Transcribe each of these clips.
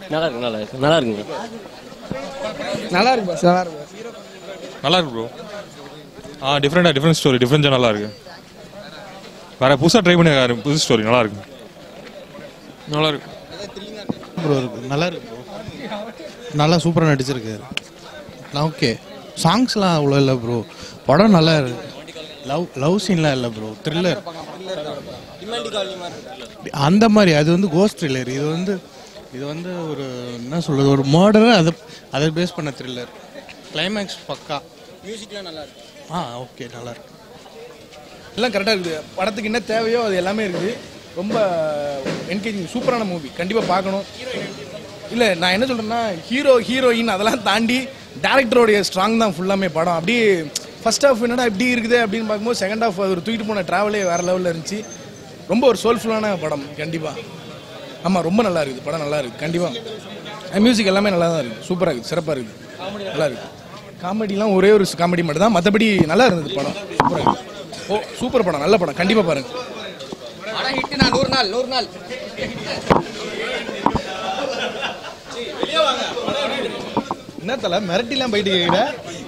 நல்லா இருக்கு நல்லா இருக்கு நல்லா இருக்குங்க நல்லா இருக்கு பாஸ் நல்லா இருக்கு நல்லா இருக்கு ப்ரோ ஆ டிஃப்ரெண்டாக டிஃப்ரெண்ட் ஸ்டோரி டிஃப்ரெண்ட்டாக நல்லா இருக்கு வேற புதுசாக ட்ரை பண்ணி புது ஸ்டோரி நல்லா இருக்கு நல்லா இருக்கு ப்ரோ இருக்கு நல்லா இருக்கு ப்ரோ நல்லா சூப்பராக நடிச்சிருக்காரு நான் ஓகே சாங்ஸ்லாம் அவ்வளோ இல்லை ப்ரோ படம் நல்லா இருக்கு லவ் லவ் சீன்லாம் இல்லை ப்ரோ த்ரில்லர் அந்த மாதிரி அது வந்து கோஸ்ட் த்ரில்லர் இது வந்து இது வந்து ஒரு என்ன சொல்றது ஒரு மர்டர் அதை அதை பேஸ் பண்ண த்ரில்லர் கிளைமேக்ஸ் பக்கா மியூசிக்லாம் நல்லா இருக்கு ஆ ஓகே நல்லா இருக்கு எல்லாம் கரெக்டாக இருக்குது படத்துக்கு என்ன தேவையோ அது எல்லாமே இருக்குது ரொம்ப என்கேஜிங் சூப்பரான மூவி கண்டிப்பாக பார்க்கணும் இல்லை நான் என்ன சொல்கிறேன்னா ஹீரோ ஹீரோயின் அதெல்லாம் தாண்டி டேரக்டரோடைய ஸ்ட்ராங் தான் ஃபுல்லாமே படம் அப்படியே ஃபர்ஸ்ட் ஹாஃப் என்னடா இப்படி இருக்குது அப்படின்னு பார்க்கும்போது செகண்ட் ஹாஃப் ஒரு தூக்கிட்டு போன ட்ராவலே வேறு லெவலில் இருந்துச்சு ரொம்ப ஒரு சோல்ஃபுல்லான படம் கண்டிப்பாக ஆமாம் ரொம்ப நல்லா இருக்குது படம் நல்லா இருக்குது கண்டிப்பாக மியூசிக் எல்லாமே நல்லா தான் இருக்குது சூப்பராக இருக்குது சிறப்பாக இருக்குது நல்லா இருக்குது காமெடிலாம் ஒரே ஒரு காமெடி மட்டும் தான் மற்றபடி நல்லா இருந்தது படம் சூப்பராக இருக்குது ஓ சூப்பர் படம் நல்ல படம் கண்டிப்பாக பாருங்க படம் ஹிட் நான் நூறு நாள் நூறு நாள் என்ன தலை மிரட்டிலாம் போயிட்டு கேட்குற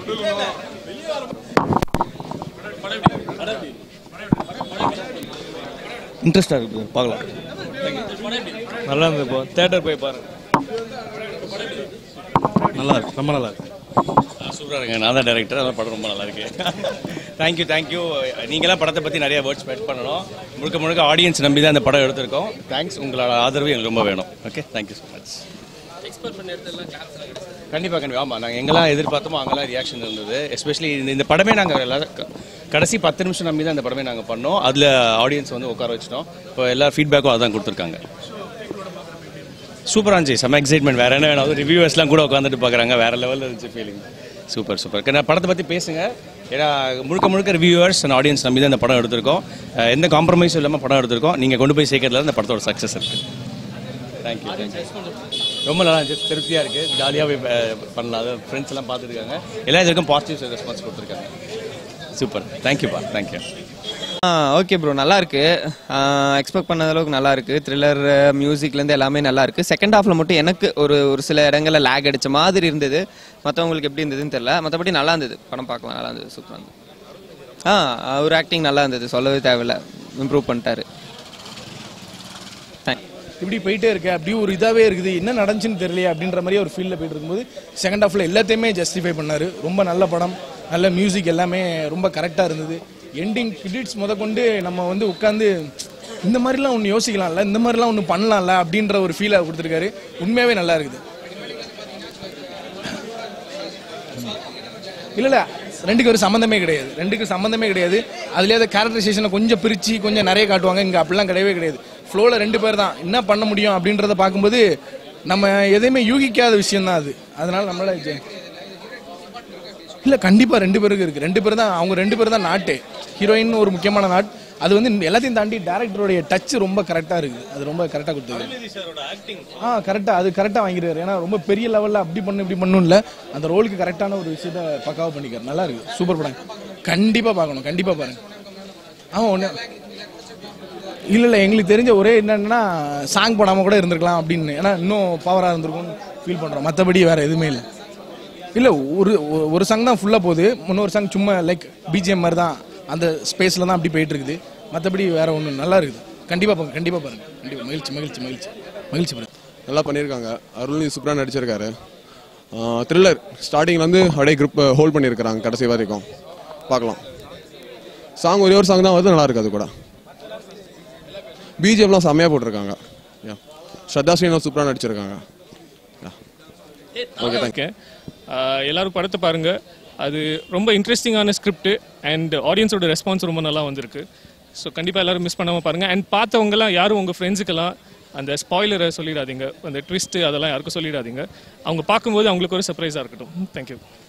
இன்ட்ரெஸ்டாக இருக்கு பார்க்கலாம் நல்லா இருந்தது இப்போ தேட்டர் போய் பாருங்க நல்லா இருக்கு ரொம்ப நல்லா இருக்கு சூப்பராக இருக்குங்க நான் தான் டேரக்டர் அதெல்லாம் படம் ரொம்ப நல்லா இருக்கு தேங்க்யூ தேங்க்யூ நீங்களாம் படத்தை பற்றி நிறைய வேர்ட்ஸ் ஸ்பெண்ட் பண்ணணும் முழுக்க முழுக்க ஆடியன்ஸ் நம்பி தான் இந்த படம் எடுத்திருக்கோம் தேங்க்ஸ் உங்களோட ஆதரவு எங்களுக்கு ரொம்ப வேணும் ஓகே தேங்க்யூ ஸோ மச் கண்டிப்பாக கண்டிப்பாக ஆமாம் நாங்கள் எங்கெல்லாம் எதிர்பார்த்தோமோ அங்கெல்லாம் ரியாக்ஷன் இருந்தது எஸ்பெஷலி இந்த இந்த படமே நாங்கள் எல்லாரும் க- கடைசி பத்து நிமிஷம் நம்பி தான் இந்த படமே நாங்கள் பண்ணோம் அதில் ஆடியன்ஸ் வந்து உட்கார வச்சிட்டோம் இப்போ எல்லா ஃபீட்பேக்கும் அதான் கொடுத்துருக்காங்க சூப்பராக இருந்துச்சு செம்ம எக்ஸைட்மெண்ட் வேற என்ன வேணும் அதுவும் ரிவ்யூவர்ஸ்லாம் கூட உட்காந்துட்டு பார்க்குறாங்க வேற லெவலில் இருந்துச்சு ஃபீலிங் சூப்பர் சூப்பர் நான் படத்தை பற்றி பேசுங்க ஏன்னா முழுக்க முழுக்க ரிவ்யூவர்ஸ் அண்ட் ஆடியன்ஸ் நம்பி தான் இந்த படம் எடுத்திருக்கோம் அஹ் எந்த காம்ப்ரமைஸும் இல்லாமல் படம் எடுத்திருக்கோம் நீங்கள் கொண்டு போய் சேர்க்கறதுல இந்த படத்தோட சக்ஸஸ் இருக்கு தேங்க்யூ தேங்க்யூ ரொம்ப நல்லா இருந்துச்சு திருப்தியாக இருக்குது ஜாலியாக போய் அஹ், பண்ணலாம் அது ஃப்ரெண்ட்ஸ் எல்லாம் பார்த்துருக்காங்க எல்லா இதுக்கும் பாசிட்டிவ் ரெஸ்பான்ஸ் கொடுத்துருக்காங்க சூப்பர் தேங்க்யூப்பா தேங்க்யூ ஓகே ப்ரோ நல்லா இருக்கு எக்ஸ்பெக்ட் பண்ணத அளவுக்கு நல்லா இருக்கு த்ரில்லர் மியூசிக்லேருந்து எல்லாமே நல்லா இருக்கு செகண்ட் ஹாஃப்ல மட்டும் எனக்கு ஒரு ஒரு சில இடங்கள்ல லேக் அடிச்ச மாதிரி இருந்தது மற்றவங்களுக்கு எப்படி இருந்ததுன்னு தெரியல மற்றபடி நல்லா இருந்தது படம் பார்க்கலாம் நல்லா இருந்தது சூப்பராக இருந்தது ஆ அவர் ஆக்டிங் நல்லா இருந்தது சொல்லவே தேவையில்ல இம்ப்ரூவ் பண்ணிட்டாரு தேங்க் இப்படி போயிட்டே இருக்கு அப்படியே ஒரு இதாவே இருக்குது என்ன நடந்துச்சுன்னு தெரியலையே அப்படின்ற மாதிரி ஒரு ஃபீல்டில் போயிட்டு இருக்கும்போது செகண்ட் ஹாஃப்ல எல்லாத்தையுமே ஜஸ்டிஃபை பண்ணாரு ரொம்ப நல்ல படம் நல்ல மியூசிக் எல்லாமே ரொம்ப கரெக்டாக இருந்தது எண்டிங் கிரெடிட்ஸ் முத கொண்டு நம்ம வந்து உட்காந்து இந்த மாதிரிலாம் ஒன்று யோசிக்கலாம்ல இந்த மாதிரிலாம் ஒன்று பண்ணலாம்ல அப்படின்ற ஒரு ஃபீலை கொடுத்துருக்காரு உண்மையாகவே நல்லா இருக்குது இல்ல இல்ல ரெண்டுக்கு ஒரு சம்மந்தமே கிடையாது ரெண்டுக்கு சம்மந்தமே கிடையாது அதுலயே அந்த கேரக்டரைசேஷனை கொஞ்சம் பிரிச்சு கொஞ்சம் நிறைய காட்டுவாங்க இங்க அப்படிலாம் கிடையவே கிடையாது ஃப்ளோல ரெண்டு பேர் தான் என்ன பண்ண முடியும் அப்படின்றத பார்க்கும்போது நம்ம எதையுமே யூகிக்காத விஷயம் தான் அது அதனால நம்மளால ஜெ- இல்ல கண்டிப்பா ரெண்டு பேருக்கு இருக்கு ரெண்டு பேர் தான் அவங்க ரெண்டு பேர் தான் நாட்டு ஹீரோயின் ஒரு முக்கியமான நாட் அது வந்து எல்லாத்தையும் தாண்டி டேரக்டருடைய டச் ரொம்ப கரெக்டா இருக்கு அது ரொம்ப கரெக்டா கொடுத்துருக்கு ஆ கரெக்டா அது கரெக்டா வாங்கிடுவாரு ஏன்னா ரொம்ப பெரிய லெவல்ல அப்படி பண்ணு இப்படி பண்ணும் இல்ல அந்த ரோலுக்கு கரெக்டான ஒரு விஷயத்த பக்காவா பண்ணிக்காரு நல்லா இருக்கு சூப்பர் படம் கண்டிப்பா பார்க்கணும் கண்டிப்பா பாருங்க ஆமா ஒண்ணு இல்ல இல்ல எங்களுக்கு தெரிஞ்ச ஒரே என்னன்னா சாங் போடாம கூட இருந்திருக்கலாம் அப்படின்னு ஏன்னா இன்னும் பவரா இருந்திருக்கும் ஃபீல் பண்றோம் மத்தபடி வேற எதுவுமே இல்லை இல்ல ஒரு ஒரு- ஒரு சாங் தான் ஃபுல்லா போகுது இன்னொரு சாங் சும்மா லைக் பிஜிஎம் மாதிரி தான் அந்த ஸ்பேஸ்ல தான் அப்படி போயிட்டு இருக்குது மத்தபடி வேற ஒண்ணு நல்லா இருக்குது கண்டிப்பா பாருங்க கண்டிப்பா பாருங்க கண்டிப்பா மகிழ்ச்சி மகிழ்ச்சி மகிழ்ச்சி மகிழ்ச்சி பாருங்க நல்லா பண்ணியிருக்காங்க அருள்னி சூப்பராக நடிச்சிருக்காரு த்ரில்லர் ஸ்டார்டிங்லேருந்து அப்படியே குரூப் ஹோல்ட் பண்ணியிருக்கிறாங்க கடைசி வரைக்கும் பார்க்கலாம் சாங் ஒரே ஒரு சாங் தான் வருது நல்லா இருக்கு அது கூட பிஜிஎம்லாம் செம்மையாக போட்டிருக்காங்க யா ஸ்ரத்தா ஸ்ரீனா சூப்பராக நடிச்சிருக்காங்க ஓகே தேங்க் இருக்கேன் ஆஹ் எல்லாரும் படத்தை பாருங்க அது ரொம்ப இன்ட்ரெஸ்டிங்கான ஸ்கிரிப்ட் அண்ட் ஆடியன்ஸோட ரெஸ்பான்ஸ் ரொம்ப நல்லா வந்திருக்கு ஸோ கண்டிப்பாக எல்லாரும் மிஸ் பண்ணாமல் பாருங்க அண்ட் பார்த்தவங்கலாம் யாரும் உங்கள் ஃப்ரெண்ட்ஸுக்கெல்லாம் அந்த ஸ்பாய்லரை சொல்லிடாதீங்க அந்த ட்விஸ்ட்டு அதெல்லாம் யாருக்கும் சொல்லிடாதீங்க அவங்க பார்க்கும்போது அவங்களுக்கு ஒரு சர்ப்ரைஸாக இருக்கட்டும் தேங்க்யூ